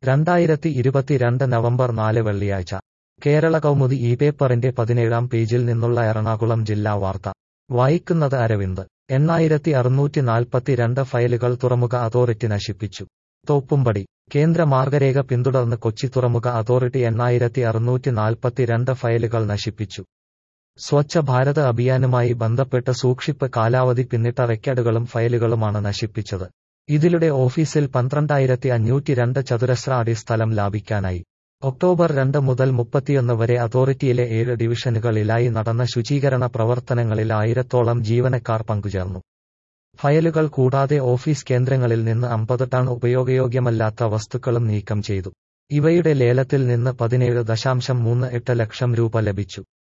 രണ്ടായിരത്തി ഇരുപത്തിരണ്ട് നവംബർ നാല് വെള്ളിയാഴ്ച കേരള കൗമുദി ഈ പേപ്പറിന്റെ പതിനേഴാം പേജിൽ നിന്നുള്ള എറണാകുളം ജില്ലാ വാർത്ത വായിക്കുന്നത് അരവിന്ദ് എണ്ണായിരത്തി അറുന്നൂറ്റി നാൽപ്പത്തിരണ്ട് ഫയലുകൾ തുറമുഖ അതോറിറ്റി നശിപ്പിച്ചു തോപ്പുംപടി കേന്ദ്ര മാർഗരേഖ പിന്തുടർന്ന് കൊച്ചി തുറമുഖ അതോറിറ്റി എണ്ണായിരത്തി അറുന്നൂറ്റി നാൽപ്പത്തിരണ്ട് ഫയലുകൾ നശിപ്പിച്ചു സ്വച്ഛ ഭാരത് അഭിയാനുമായി ബന്ധപ്പെട്ട് സൂക്ഷിപ്പ് കാലാവധി പിന്നിട്ട റെക്കോർഡുകളും ഫയലുകളുമാണ് നശിപ്പിച്ചത് ഇതിലൂടെ ഓഫീസിൽ പന്ത്രണ്ടായിരത്തി അഞ്ഞൂറ്റി രണ്ട് ചതുരശ്ര അടി സ്ഥലം ലാഭിക്കാനായി ഒക്ടോബർ രണ്ട് മുതൽ മുപ്പത്തിയൊന്ന് വരെ അതോറിറ്റിയിലെ ഏഴ് ഡിവിഷനുകളിലായി നടന്ന ശുചീകരണ പ്രവർത്തനങ്ങളിൽ ആയിരത്തോളം ജീവനക്കാർ പങ്കുചേർന്നു ഫയലുകൾ കൂടാതെ ഓഫീസ് കേന്ദ്രങ്ങളിൽ നിന്ന് അമ്പത് ടൺ ഉപയോഗയോഗ്യമല്ലാത്ത വസ്തുക്കളും നീക്കം ചെയ്തു ഇവയുടെ ലേലത്തിൽ നിന്ന് പതിനേഴ് ദശാംശം മൂന്ന് എട്ട് ലക്ഷം രൂപ ലഭിച്ചു